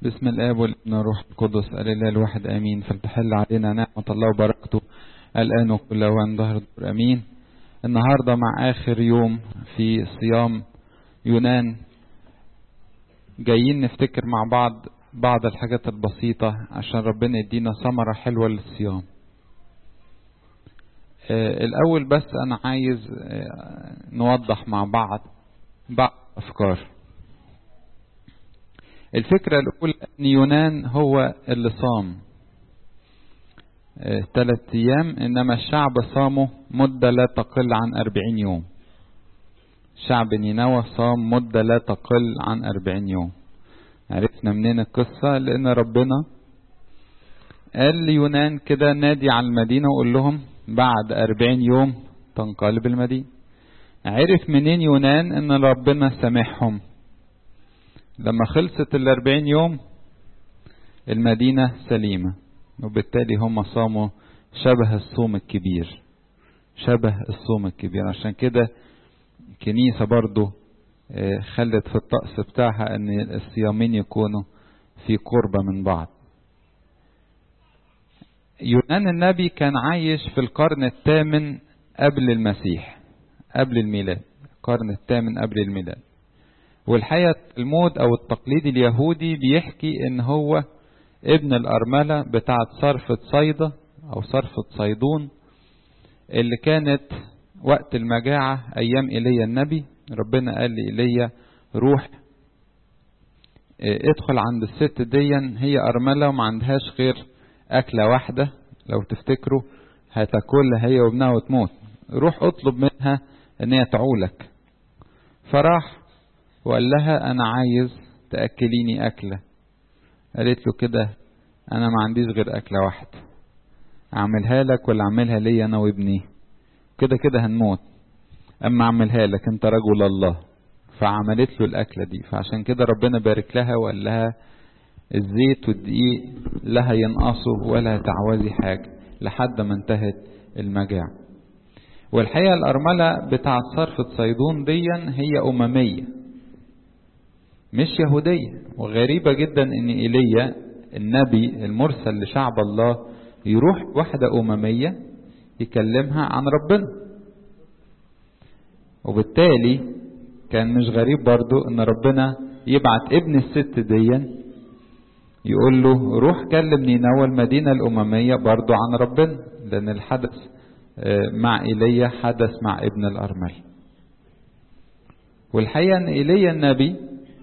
بسم الآب والابن والروح القدس الإله الواحد آمين فلتحل علينا نعمة الله وبركته الآن وكل أوان ظهر الدور آمين النهاردة مع آخر يوم في صيام يونان جايين نفتكر مع بعض بعض الحاجات البسيطة عشان ربنا يدينا ثمرة حلوة للصيام آه الأول بس أنا عايز آه نوضح مع بعض بعض أفكار الفكرة الأولى أن يونان هو اللي صام ثلاث آه أيام إنما الشعب صاموا مدة لا تقل عن أربعين يوم شعب نينوى صام مدة لا تقل عن أربعين يوم عرفنا منين القصة لأن ربنا قال ليونان كده نادي على المدينة وقول لهم بعد أربعين يوم تنقلب المدينة عرف منين يونان ان ربنا سامحهم لما خلصت الأربعين يوم المدينة سليمة وبالتالي هم صاموا شبه الصوم الكبير شبه الصوم الكبير عشان كده كنيسة برضو خلت في الطقس بتاعها ان الصيامين يكونوا في قربة من بعض يونان النبي كان عايش في القرن الثامن قبل المسيح قبل الميلاد القرن الثامن قبل الميلاد والحقيقة المود أو التقليد اليهودي بيحكي إن هو ابن الأرملة بتاعة صرفة صيدا أو صرفة صيدون اللي كانت وقت المجاعة أيام إيليا النبي ربنا قال لإيليا روح ادخل عند الست ديا هي أرملة وما عندهاش غير أكلة واحدة لو تفتكروا هتاكلها هي وابنها وتموت روح اطلب منها ان هي تعولك فراح وقال لها انا عايز تاكليني اكله قالت له كده انا ما عنديش غير اكله واحده اعملها لك ولا اعملها لي انا وابني كده كده هنموت اما اعملها لك انت رجل الله فعملت له الاكله دي فعشان كده ربنا بارك لها وقال لها الزيت والدقيق لا هينقصوا ولا هتعوزي حاجه لحد ما انتهت المجاعه والحقيقة الأرملة بتاع صرفة صيدون ديا هي أممية مش يهودية وغريبة جدا إن إيليا النبي المرسل لشعب الله يروح واحدة أممية يكلمها عن ربنا وبالتالي كان مش غريب برضو إن ربنا يبعت ابن الست ديا يقول له روح كلم نينوى المدينة الأممية برضو عن ربنا لأن الحدث مع إيليا حدث مع ابن الأرمل والحقيقة أن إيليا النبي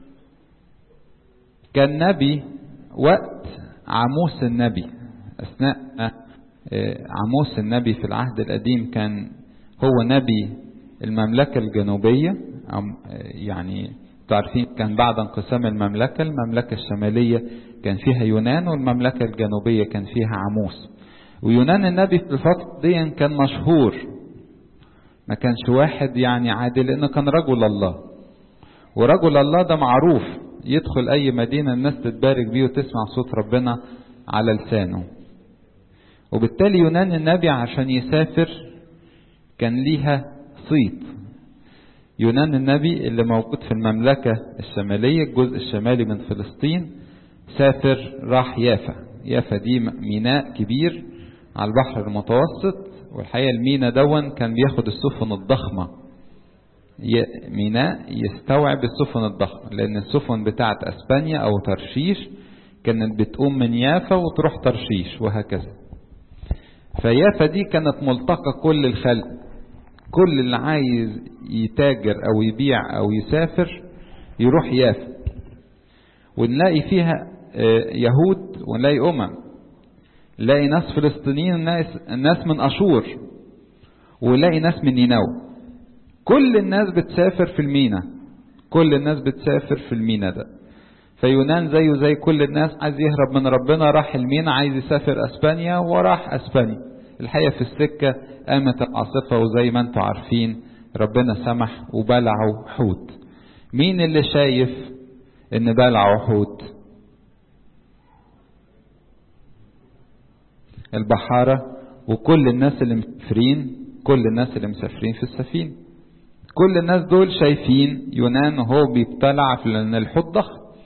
كان نبي وقت عموس النبي أثناء عموس النبي في العهد القديم كان هو نبي المملكة الجنوبية يعني تعرفين كان بعد انقسام المملكة المملكة الشمالية كان فيها يونان والمملكة الجنوبية كان فيها عموس ويونان النبي في الفترة دي كان مشهور ما كانش واحد يعني عادي لأنه كان رجل الله ورجل الله ده معروف يدخل أي مدينة الناس تتبارك بيه وتسمع صوت ربنا على لسانه وبالتالي يونان النبي عشان يسافر كان ليها صيت يونان النبي اللي موجود في المملكة الشمالية الجزء الشمالي من فلسطين سافر راح يافا يافا دي ميناء كبير على البحر المتوسط والحقيقة المينا دون كان بياخد السفن الضخمة ميناء يستوعب السفن الضخمة لأن السفن بتاعت أسبانيا أو ترشيش كانت بتقوم من يافا وتروح ترشيش وهكذا فيافا دي كانت ملتقى كل الخلق كل اللي عايز يتاجر أو يبيع أو يسافر يروح يافا ونلاقي فيها يهود ونلاقي أمم نلاقي ناس فلسطينيين ناس, ناس من أشور ونلاقي ناس من نينوى كل الناس بتسافر في المينا كل الناس بتسافر في المينا ده فيونان زيه زي كل الناس عايز يهرب من ربنا راح المينا عايز يسافر اسبانيا وراح اسبانيا الحقيقة في السكة قامت العاصفة وزي ما انتم عارفين ربنا سمح وبلعوا حوت مين اللي شايف ان بلعوا حوت البحارة وكل الناس اللي مسافرين كل الناس اللي مسافرين في السفينة كل الناس دول شايفين يونان وهو بيبتلع في لأن الحوت ضخم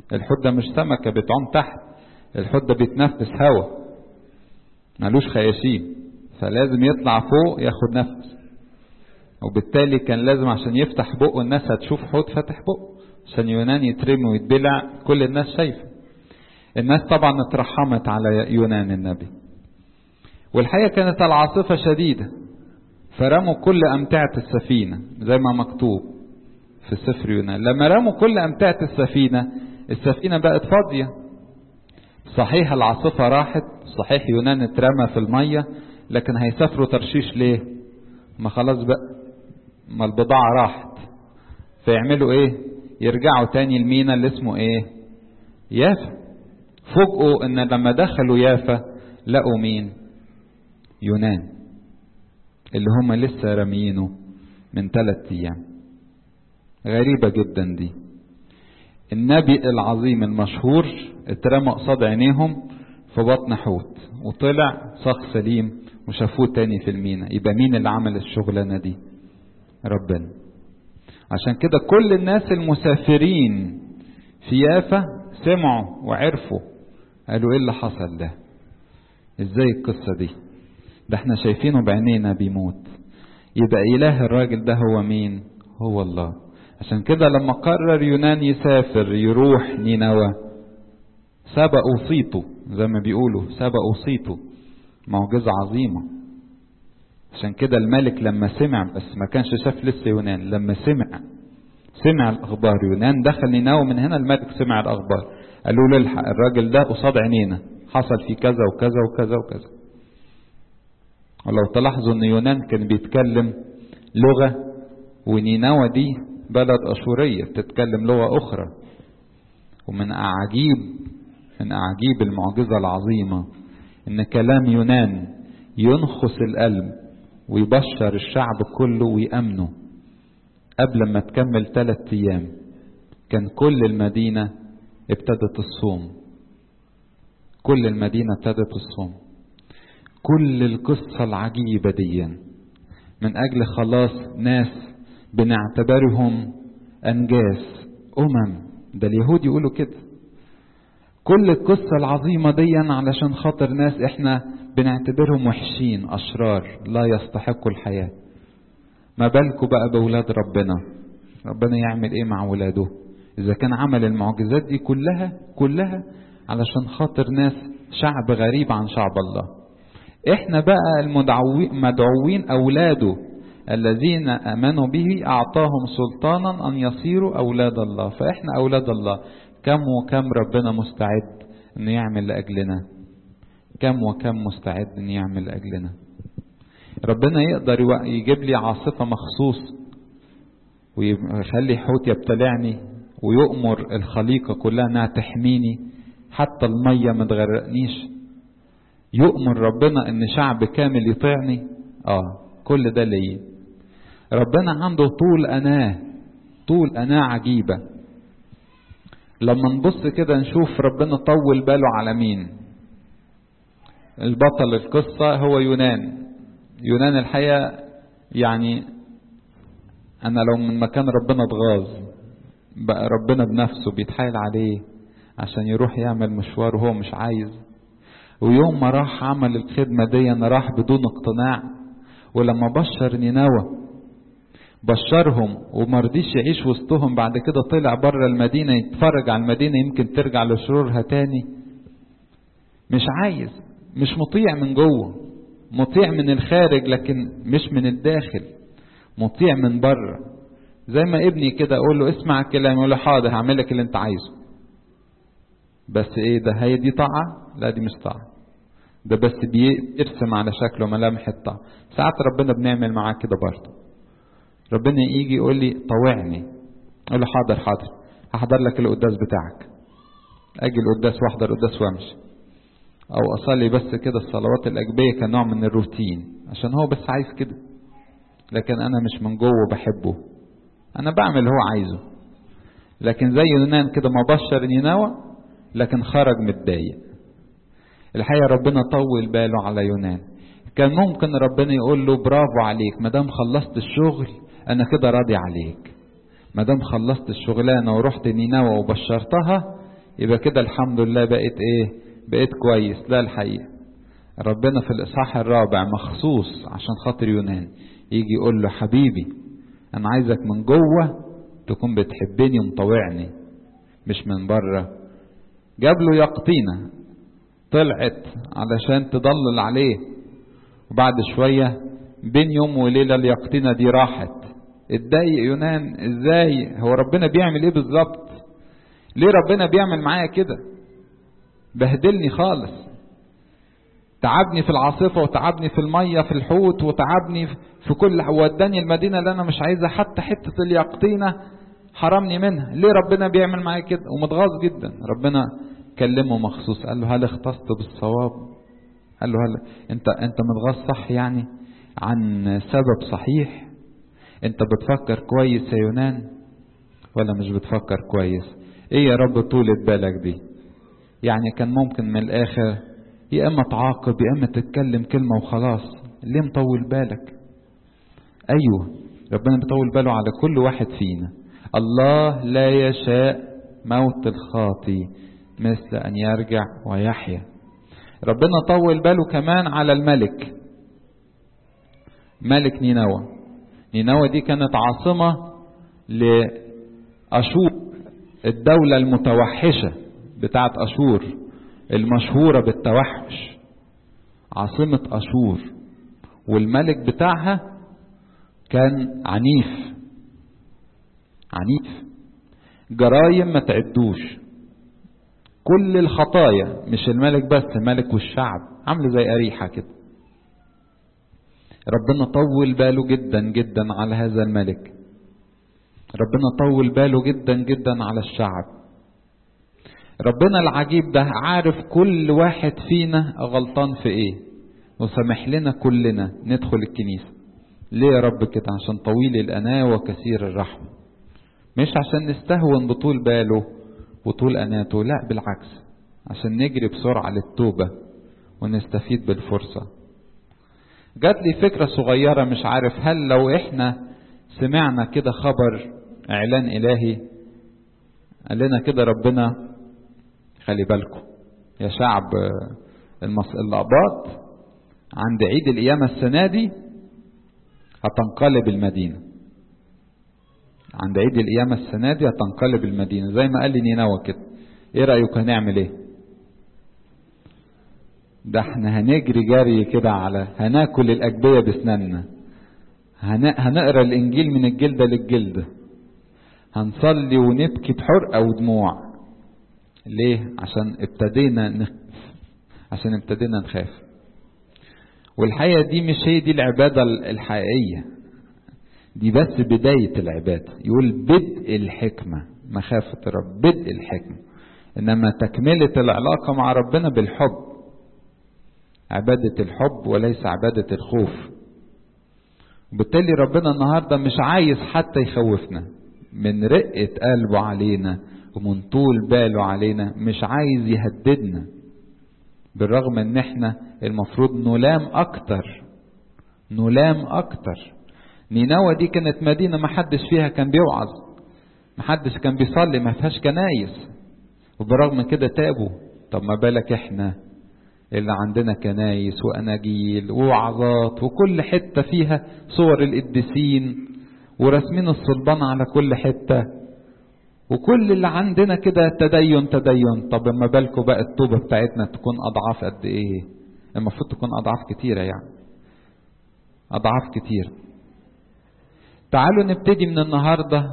الحوت ده مش سمكة بتعوم تحت الحوت ده بيتنفس هوا ملوش خياشيم فلازم يطلع فوق ياخد نفس وبالتالي كان لازم عشان يفتح بقه الناس هتشوف حوت فاتح بقه عشان يونان يترمي ويتبلع كل الناس شايفه الناس طبعا اترحمت على يونان النبي والحقيقة كانت العاصفة شديدة فرموا كل أمتعة السفينة زي ما مكتوب في سفر يونان لما رموا كل أمتعة السفينة السفينة بقت فاضية صحيح العاصفة راحت صحيح يونان اترمى في المية لكن هيسافروا ترشيش ليه ما خلاص بقى ما البضاعة راحت فيعملوا ايه يرجعوا تاني المينا اللي اسمه ايه يافا فوجئوا ان لما دخلوا يافا لقوا مين يونان اللي هم لسه راميينه من ثلاث ايام غريبة جدا دي النبي العظيم المشهور اترمى قصاد عينيهم في بطن حوت وطلع صخ سليم وشافوه تاني في المينا يبقى مين اللي عمل الشغلانة دي ربنا عشان كده كل الناس المسافرين في يافا سمعوا وعرفوا قالوا ايه اللي حصل ده ازاي القصة دي ده احنا شايفينه بعينينا بيموت يبقى اله الراجل ده هو مين هو الله عشان كده لما قرر يونان يسافر يروح نينوى سبقوا صيته زي ما بيقولوا سبقوا صيته معجزة عظيمة عشان كده الملك لما سمع بس ما كانش شاف لسه يونان لما سمع سمع الأخبار يونان دخل نينوى من هنا الملك سمع الأخبار قالوا له الحق الراجل ده قصاد عينينا حصل فيه كذا وكذا وكذا وكذا ولو تلاحظوا ان يونان كان بيتكلم لغة ونينوى دي بلد أشورية بتتكلم لغة أخرى ومن أعاجيب من أعاجيب المعجزة العظيمة إن كلام يونان ينخس القلب ويبشر الشعب كله ويأمنه قبل ما تكمل ثلاثة أيام كان كل المدينة ابتدت الصوم كل المدينة ابتدت الصوم كل القصة العجيبة دي من أجل خلاص ناس بنعتبرهم أنجاس أمم ده اليهود يقولوا كده كل القصة العظيمة دي علشان خاطر ناس احنا بنعتبرهم وحشين أشرار لا يستحقوا الحياة ما بالكوا بقى بأولاد ربنا ربنا يعمل ايه مع ولاده إذا كان عمل المعجزات دي كلها كلها علشان خاطر ناس شعب غريب عن شعب الله احنا بقى المدعوين أولاده الذين امنوا به اعطاهم سلطانا ان يصيروا اولاد الله فاحنا اولاد الله كم وكم ربنا مستعد ان يعمل لاجلنا كم وكم مستعد ان يعمل لاجلنا ربنا يقدر يجيب لي عاصفة مخصوص ويخلي حوت يبتلعني ويؤمر الخليقة كلها انها تحميني حتى المية ما تغرقنيش يؤمر ربنا ان شعب كامل يطيعني اه كل ده ليه ربنا عنده طول أناه طول أناه عجيبة لما نبص كده نشوف ربنا طول باله على مين البطل القصة هو يونان يونان الحقيقة يعني أنا لو من مكان ربنا اتغاظ بقى ربنا بنفسه بيتحايل عليه عشان يروح يعمل مشوار وهو مش عايز ويوم ما راح عمل الخدمة دي راح بدون اقتناع ولما بشر نينوى بشرهم وما رضيش يعيش وسطهم بعد كده طلع بره المدينة يتفرج على المدينة يمكن ترجع لشرورها تاني مش عايز مش مطيع من جوه مطيع من الخارج لكن مش من الداخل مطيع من بره زي ما ابني كده اقول له اسمع الكلام يقول له حاضر هعمل لك اللي انت عايزه بس ايه ده هي دي طاعة لا دي مش طاعة ده بس بيرسم على شكله ملامح الطاعة ساعات ربنا بنعمل معاه كده برضه ربنا يجي يقول لي طوعني اقول له حاضر حاضر هحضر لك القداس بتاعك اجي القداس واحضر القداس وامشي او اصلي بس كده الصلوات الاجبيه كنوع من الروتين عشان هو بس عايز كده لكن انا مش من جوه بحبه انا بعمل اللي هو عايزه لكن زي يونان كده ما بشر نينوى لكن خرج متضايق الحقيقه ربنا طول باله على يونان كان ممكن ربنا يقول له برافو عليك ما دام خلصت الشغل انا كده راضي عليك ما دام خلصت الشغلانه ورحت نينوى وبشرتها يبقى كده الحمد لله بقيت ايه بقيت كويس لا الحقيقة ربنا في الإصحاح الرابع مخصوص عشان خاطر يونان يجي يقول له حبيبي أنا عايزك من جوه تكون بتحبني ومطوعني مش من بره جاب له يقطينة طلعت علشان تضلل عليه وبعد شوية بين يوم وليلة اليقطينة دي راحت اتضايق يونان ازاي هو ربنا بيعمل ايه بالظبط ليه ربنا بيعمل معايا كده بهدلني خالص تعبني في العاصفة وتعبني في المية في الحوت وتعبني في كل وداني المدينة اللي أنا مش عايزها حتى حتة اليقطينة حرمني منها ليه ربنا بيعمل معايا كده ومتغاظ جدا ربنا كلمه مخصوص قال له هل اختصت بالصواب قال له هل انت انت متغاظ صح يعني عن سبب صحيح انت بتفكر كويس يا يونان ولا مش بتفكر كويس ايه يا رب طولة بالك دي يعني كان ممكن من الاخر يا اما تعاقب يا اما تتكلم كلمة وخلاص ليه مطول بالك ايوه ربنا بيطول باله على كل واحد فينا الله لا يشاء موت الخاطي مثل ان يرجع ويحيا ربنا طول باله كمان على الملك ملك نينوى نينوى دي كانت عاصمة لأشور الدولة المتوحشة بتاعت أشور المشهورة بالتوحش عاصمة أشور والملك بتاعها كان عنيف عنيف جرايم ما تعدوش كل الخطايا مش الملك بس الملك والشعب عامله زي أريحة كده ربنا طول باله جدا جدا على هذا الملك ربنا طول باله جدا جدا على الشعب ربنا العجيب ده عارف كل واحد فينا غلطان في ايه وسمح لنا كلنا ندخل الكنيسة ليه يا رب كده عشان طويل الأناة وكثير الرحمة مش عشان نستهون بطول باله وطول أناته لا بالعكس عشان نجري بسرعة للتوبة ونستفيد بالفرصة جات لي فكرة صغيرة مش عارف هل لو احنا سمعنا كده خبر اعلان الهي قال لنا كده ربنا خلي بالكم يا شعب المص... الأقباط عند عيد القيامة السنة دي هتنقلب المدينة عند عيد القيامة السنة دي هتنقلب المدينة زي ما قال لي نينوى كده ايه رأيك هنعمل ايه ده احنا هنجري جري كده على هناكل الأجبية بسناننا هن... هنقرا الإنجيل من الجلدة للجلدة هنصلي ونبكي بحرقة ودموع ليه عشان ابتدينا نخاف عشان ابتدينا نخاف والحقيقة دي مش هي دي العبادة الحقيقية دي بس بداية العبادة يقول بدء الحكمة مخافة الرب بدء الحكمة إنما تكملة العلاقة مع ربنا بالحب عبادة الحب وليس عبادة الخوف وبالتالي ربنا النهاردة مش عايز حتى يخوفنا من رقة قلبه علينا ومن طول باله علينا مش عايز يهددنا بالرغم ان احنا المفروض نلام اكتر نلام اكتر نينوى دي كانت مدينة ما حدش فيها كان بيوعظ ما حدش كان بيصلي ما فيهاش كنايس وبرغم كده تابوا طب ما بالك احنا اللي عندنا كنايس واناجيل ووعظات وكل حتة فيها صور القديسين ورسمين الصلبان على كل حتة وكل اللي عندنا كده تدين تدين طب ما بالكم بقى التوبة بتاعتنا تكون أضعاف قد إيه المفروض تكون أضعاف كتيرة يعني أضعاف كتير تعالوا نبتدي من النهاردة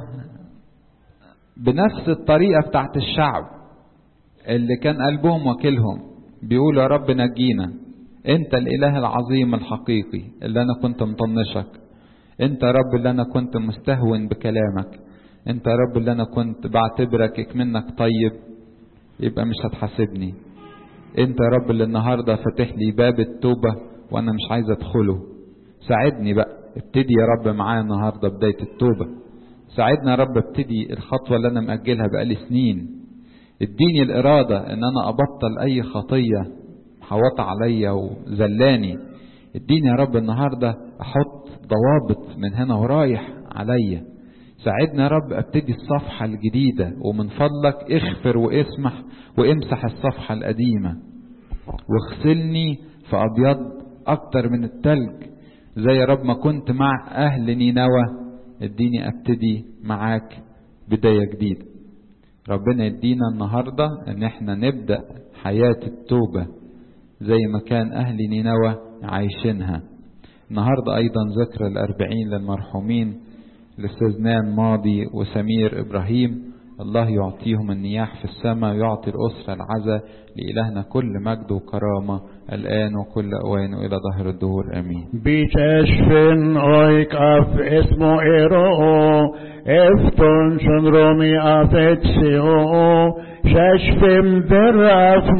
بنفس الطريقة بتاعت الشعب اللي كان قلبهم وكيلهم بيقولوا يا رب نجينا انت الاله العظيم الحقيقي اللي انا كنت مطنشك انت يا رب اللي انا كنت مستهون بكلامك انت يا رب اللي انا كنت بعتبرك منك طيب يبقى مش هتحاسبني انت يا رب اللي النهاردة فاتح لي باب التوبة وانا مش عايز ادخله ساعدني بقى ابتدي يا رب معايا النهاردة بداية التوبة ساعدنا يا رب ابتدي الخطوة اللي انا مأجلها بقالي سنين اديني الارادة ان انا ابطل اي خطية محوطة عليا وزلاني اديني يا رب النهاردة احط ضوابط من هنا ورايح عليا ساعدنا يا رب ابتدي الصفحة الجديدة ومن فضلك اغفر واسمح وامسح الصفحة القديمة واغسلني في ابيض اكتر من التلج زي يا رب ما كنت مع اهل نينوى اديني ابتدي معاك بداية جديدة ربنا يدينا النهاردة ان احنا نبدأ حياة التوبة زي ما كان اهل نينوى عايشينها النهاردة ايضا ذكرى الاربعين للمرحومين الاستاذنان ماضي وسمير ابراهيم الله يعطيهم النياح في السماء يعطي الأسرة العزة لإلهنا كل مجد وكرامة الآن وكل أوان وإلى ظهر الدهور آمين Bicheshvin oik af esmo ero, efton shon romi af etsio, sheshvim deraf